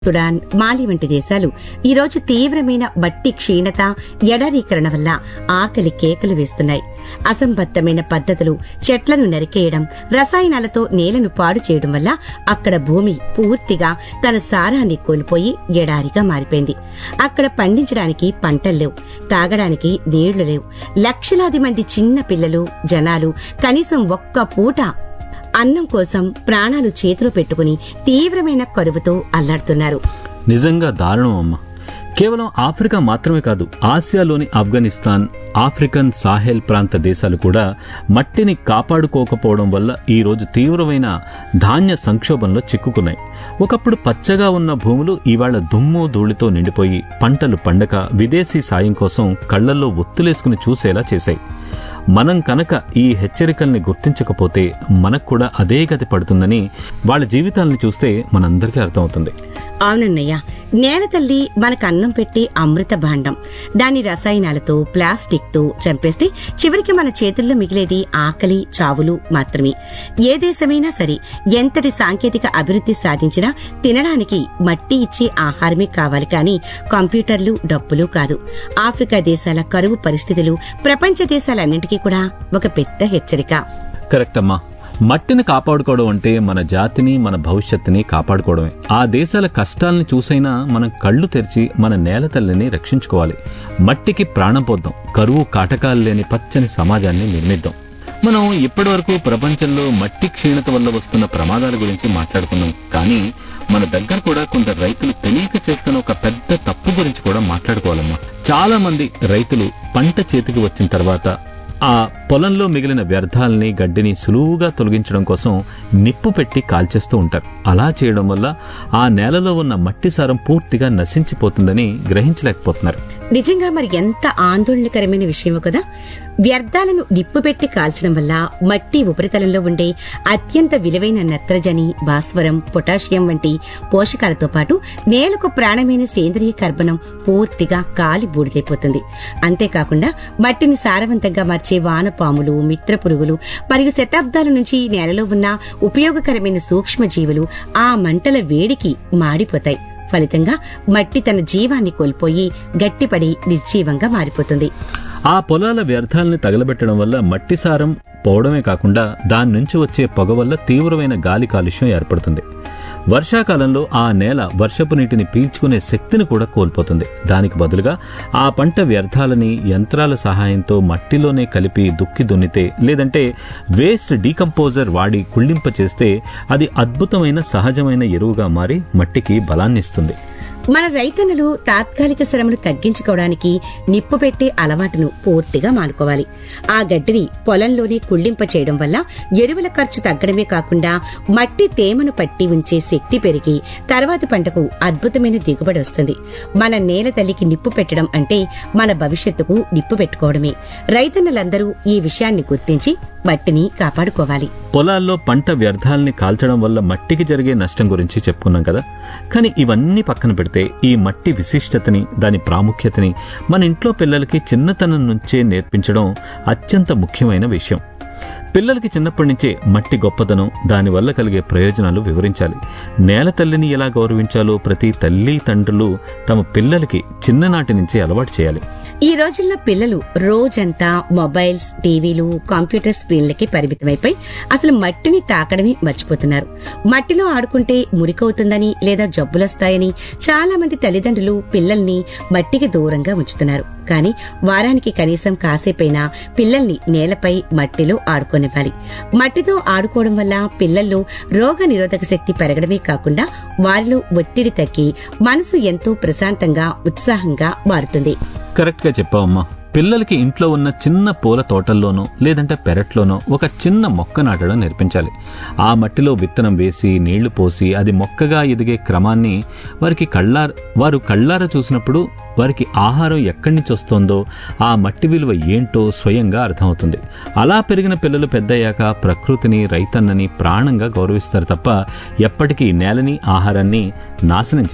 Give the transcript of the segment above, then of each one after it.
Sudan మాలి వంటి దేశాలు ఈరోజు తీవ్రమైన బట్టి క్షీణత ఎడరీకరణ వల్ల ఆకలి కేకలు వేస్తున్నాయి అసంబద్ధమైన పద్ధతులు చెట్లను నరికేయడం రసాయనాలతో నేలను పాడు చేయడం వల్ల అక్కడ భూమి పూర్తిగా తన సారాన్ని కోల్పోయి ఎడారిగా మారిపోయింది అక్కడ పండించడానికి పంటలు లేవు తాగడానికి నీళ్లు లేవు లక్షలాది మంది చిన్న పిల్లలు జనాలు కనీసం ఒక్క పూట అన్నం కోసం ప్రాణాలు చేతిలో పెట్టుకుని తీవ్రమైన కరువుతో అల్లాడుతున్నారు నిజంగా దారుణం అమ్మ కేవలం ఆఫ్రికా మాత్రమే కాదు ఆసియాలోని ఆఫ్ఘనిస్తాన్ ఆఫ్రికన్ సాహెల్ ప్రాంత దేశాలు కూడా మట్టిని కాపాడుకోకపోవడం వల్ల ఈ రోజు తీవ్రమైన ధాన్య సంక్షోభంలో చిక్కుకున్నాయి ఒకప్పుడు పచ్చగా ఉన్న భూములు ఇవాళ దుమ్ము ధూళితో నిండిపోయి పంటలు పండక విదేశీ సాయం కోసం కళ్లల్లో ఒత్తులేసుకుని చూసేలా చేశాయి మనం కనుక ఈ హెచ్చరికల్ని గుర్తించకపోతే మనకు కూడా అదే గతి పడుతుందని వాళ్ళ జీవితాలను చూస్తే మనందరికీ అర్థమవుతుంది అవునన్నయ్య నేల తల్లి మనకు అన్నం పెట్టి అమృత భాండం దాని రసాయనాలతో ప్లాస్టిక్ తో చంపేస్తే చివరికి మన చేతుల్లో మిగిలేది ఆకలి చావులు మాత్రమే ఏ దేశమైనా సరే ఎంతటి సాంకేతిక అభివృద్ధి సాధించినా తినడానికి మట్టి ఇచ్చే ఆహారమే కావాలి కానీ కంప్యూటర్లు డబ్బులు కాదు ఆఫ్రికా దేశాల కరువు పరిస్థితులు ప్రపంచ దేశాలన్నింటికీ కూడా ఒక పెద్ద హెచ్చరిక కరెక్ట్ అమ్మా మట్టిని కాపాడుకోవడం అంటే మన జాతిని మన భవిష్యత్తుని కాపాడుకోవడమే ఆ దేశాల కష్టాలను చూసైనా మనం కళ్ళు తెరిచి మన నేల తల్లిని రక్షించుకోవాలి మట్టికి ప్రాణం పోద్దాం కరువు కాటకాలు లేని పచ్చని సమాజాన్ని నిర్మిద్దాం మనం ఇప్పటివరకు ప్రపంచంలో మట్టి క్షీణత వల్ల వస్తున్న ప్రమాదాల గురించి మాట్లాడుకున్నాం కానీ మన దగ్గర కూడా కొందరు రైతులు తెలియక చేస్తున్న ఒక పెద్ద తప్పు గురించి కూడా మాట్లాడుకోవాలమ్మా చాలా మంది రైతులు పంట చేతికి వచ్చిన తర్వాత ఆ పొలంలో మిగిలిన వ్యర్థాలని గడ్డిని సులువుగా తొలగించడం కోసం నిప్పు పెట్టి కాల్చేస్తూ ఉంటారు అలా చేయడం వల్ల ఆ నేలలో ఉన్న మట్టి సారం పూర్తిగా నశించిపోతుందని గ్రహించలేకపోతున్నారు నిజంగా మరి ఎంత ఆందోళనకరమైన విషయమో కదా వ్యర్థాలను నిప్పు పెట్టి కాల్చడం వల్ల మట్టి ఉపరితలంలో ఉండే అత్యంత విలువైన నత్రజని భాస్వరం పొటాషియం వంటి పోషకాలతో పాటు నేలకు ప్రాణమైన సేంద్రియ కర్బనం పూర్తిగా కాలి బూడిదైపోతుంది అంతేకాకుండా మట్టిని సారవంతంగా మార్చే వానపాములు మిత్ర పురుగులు మరియు శతాబ్దాల నుంచి నేలలో ఉన్న ఉపయోగకరమైన సూక్ష్మజీవులు ఆ మంటల వేడికి మాడిపోతాయి ఫలితంగా మట్టి తన జీవాన్ని కోల్పోయి గట్టిపడి నిర్జీవంగా మారిపోతుంది ఆ పొలాల వ్యర్థాలని తగలబెట్టడం వల్ల మట్టి సారం పోవడమే కాకుండా దాని నుంచి వచ్చే పొగ వల్ల తీవ్రమైన గాలి కాలుష్యం ఏర్పడుతుంది వర్షాకాలంలో ఆ నేల వర్షపు నీటిని పీల్చుకునే శక్తిని కూడా కోల్పోతుంది దానికి బదులుగా ఆ పంట వ్యర్థాలని యంత్రాల సహాయంతో మట్టిలోనే కలిపి దుక్కి దున్నితే లేదంటే వేస్ట్ డీకంపోజర్ వాడి కుళ్ళింప చేస్తే అది అద్భుతమైన సహజమైన ఎరువుగా మారి మట్టికి బలాన్నిస్తుంది మన రైతన్నులు తాత్కాలిక శ్రమను తగ్గించుకోవడానికి నిప్పు పెట్టే అలవాటును పూర్తిగా మానుకోవాలి ఆ గడ్డిని పొలంలోనే కుళ్ళింప చేయడం వల్ల ఎరువుల ఖర్చు తగ్గడమే కాకుండా మట్టి తేమను పట్టి ఉంచే శక్తి పెరిగి తర్వాతి పంటకు అద్భుతమైన దిగుబడి వస్తుంది మన నేల తల్లికి నిప్పు పెట్టడం అంటే మన భవిష్యత్తుకు నిప్పు పెట్టుకోవడమే రైతన్నులందరూ ఈ విషయాన్ని గుర్తించి మట్టిని కాపాడుకోవాలి పొలాల్లో పంట వ్యర్థాలని కాల్చడం వల్ల మట్టికి జరిగే నష్టం గురించి చెప్పుకున్నాం కదా కానీ ఇవన్నీ పక్కన పెడితే ఈ మట్టి విశిష్టతని దాని ప్రాముఖ్యతని మన ఇంట్లో పిల్లలకి చిన్నతనం నుంచే నేర్పించడం అత్యంత ముఖ్యమైన విషయం పిల్లలకి చిన్నప్పటి నుంచే మట్టి గొప్పదనం దానివల్ల కలిగే ప్రయోజనాలు వివరించాలి నేల తల్లిని ఎలా గౌరవించాలో ప్రతి తల్లి తండ్రులు తమ పిల్లలకి చిన్ననాటి నుంచే అలవాటు చేయాలి ఈ రోజుల్లో పిల్లలు రోజంతా మొబైల్స్ టీవీలు కంప్యూటర్ స్క్రీన్లకి పరిమితమైపోయి అసలు మట్టిని తాకడమే మర్చిపోతున్నారు మట్టిలో ఆడుకుంటే మురికవుతుందని లేదా జబ్బులొస్తాయని చాలా మంది తల్లిదండ్రులు పిల్లల్ని మట్టికి దూరంగా ఉంచుతున్నారు కానీ వారానికి కనీసం కాసేపైనా పిల్లల్ని నేలపై మట్టిలో ఆడుకోనివ్వాలి మట్టితో ఆడుకోవడం వల్ల పిల్లల్లో రోగ నిరోధక శక్తి పెరగడమే కాకుండా వారిలో ఒత్తిడి తగ్గి మనసు ఎంతో ప్రశాంతంగా ఉత్సాహంగా మారుతుంది కరెక్ట్ గా చెప్పావమ్మా పిల్లలకి ఇంట్లో ఉన్న చిన్న పూల తోటల్లోనో లేదంటే పెరట్లోనో ఒక చిన్న మొక్క నాటడం నేర్పించాలి ఆ మట్టిలో విత్తనం వేసి నీళ్లు పోసి అది మొక్కగా ఎదిగే క్రమాన్ని వారికి కళ్ళార వారు కళ్ళార చూసినప్పుడు వారికి ఆహారం ఎక్కడి నుంచి వస్తోందో ఆ మట్టి విలువ ఏంటో స్వయంగా అర్థమవుతుంది అలా పెరిగిన పిల్లలు పెద్దయ్యాక ప్రకృతిని రైతన్నని ప్రాణంగా గౌరవిస్తారు తప్ప ఎప్పటికీ నేలని ఆహారాన్ని నాశనం చేయరు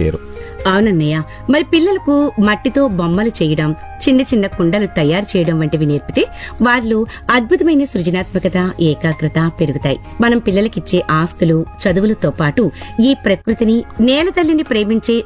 అవునన్నయ్య మరి పిల్లలకు మట్టితో బొమ్మలు చేయడం చిన్న చిన్న కుండలు తయారు చేయడం వంటివి నేర్పితే వాళ్ళు అద్భుతమైన సృజనాత్మకత ఏకాగ్రత పెరుగుతాయి మనం పిల్లలకిచ్చే ఆస్తులు చదువులతో పాటు ఈ ప్రకృతిని నేల తల్లిని ప్రేమించే